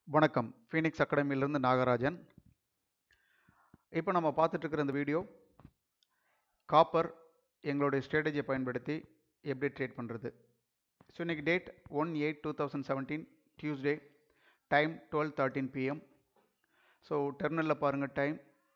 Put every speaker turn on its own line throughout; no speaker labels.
வணக்கம் ஃபீனிக்ஸ் அகாடமியிலேருந்து நாகராஜன் இப்போ நம்ம பார்த்துட்டு இருக்கிற இந்த வீடியோ காப்பர் எங்களுடைய ஸ்ட்ராட்டஜியை பயன்படுத்தி எப்படி ட்ரேட் பண்ணுறது ஸோ இன்றைக்கி date one eight two thousand seventeen Tuesday time twelve thirteen PM so டெர்மினலில் பாருங்கள் time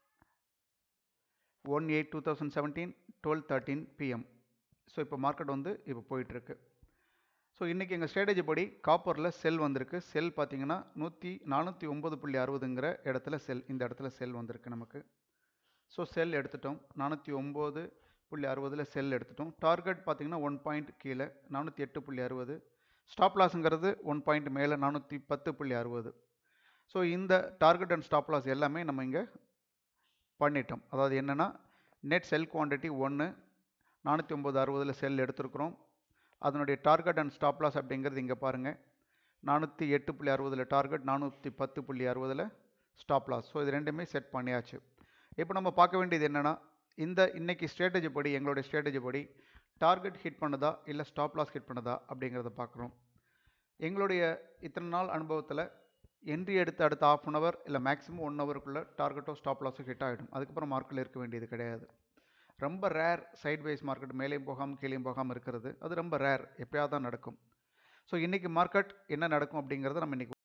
one eight two thousand seventeen twelve thirteen PM so இப்போ மார்க்கெட் வந்து இப்போ போயிட்டுருக்கு ஸோ இன்றைக்கி எங்கள் ஸ்ட்ராட்டஜி படி காப்பரில் செல் வந்திருக்கு செல் பார்த்தீங்கன்னா நூற்றி நானூற்றி ஒம்பது புள்ளி அறுபதுங்கிற இடத்துல செல் இந்த இடத்துல செல் வந்திருக்கு நமக்கு ஸோ செல் எடுத்துட்டோம் நானூற்றி ஒம்பது புள்ளி அறுபதில் செல் எடுத்துட்டோம் டார்கெட் பார்த்தீங்கன்னா ஒன் பாயிண்ட் கீழே நானூற்றி எட்டு புள்ளி அறுபது ஸ்டாப் லாஸுங்கிறது ஒன் பாயிண்ட் மேலே நானூற்றி பத்து புள்ளி அறுபது ஸோ இந்த டார்கெட் அண்ட் ஸ்டாப் லாஸ் எல்லாமே நம்ம இங்கே பண்ணிட்டோம் அதாவது என்னென்னா நெட் செல் குவான்டிட்டி ஒன்று நானூற்றி ஒம்பது அறுபதில் செல் எடுத்திருக்கிறோம் அதனுடைய டார்கெட் அண்ட் ஸ்டாப் லாஸ் அப்படிங்கிறது இங்கே பாருங்கள் நானூற்றி எட்டு புள்ளி அறுபதில் டார்கெட் நானூற்றி பத்து புள்ளி அறுபதில் ஸ்டாப் லாஸ் ஸோ இது ரெண்டுமே செட் பண்ணியாச்சு இப்போ நம்ம பார்க்க வேண்டியது என்னென்னா இந்த இன்னைக்கு ஸ்ட்ராட்டஜி படி எங்களுடைய ஸ்ட்ராட்டஜி படி டார்கெட் ஹிட் பண்ணுதா இல்லை ஸ்டாப் லாஸ் ஹிட் பண்ணுதா அப்படிங்கிறத பார்க்குறோம் எங்களுடைய இத்தனை நாள் அனுபவத்தில் என்ட்ரி எடுத்து அடுத்த ஆஃப் அன் ஹவர் இல்லை மேக்ஸிமம் ஒன் ஹவருக்குள்ளே டார்கெட்டோ ஸ்டாப் லாஸோ ஹிட் ஆகிடும் அதுக்கப்புறம் மார்க்கில் இருக்க வேண்டியது கிடையாது ரொம்ப ரேர் சைட் வைஸ் மார்க்கெட் மேலேயும் போகாமல் கீழேயும் போகாமல் இருக்கிறது அது ரொம்ப ரேர் எப்பயாவது தான் நடக்கும் ஸோ இன்றைக்கி மார்க்கெட் என்ன நடக்கும் அப்படிங்கிறத நம்ம இன்றைக்கி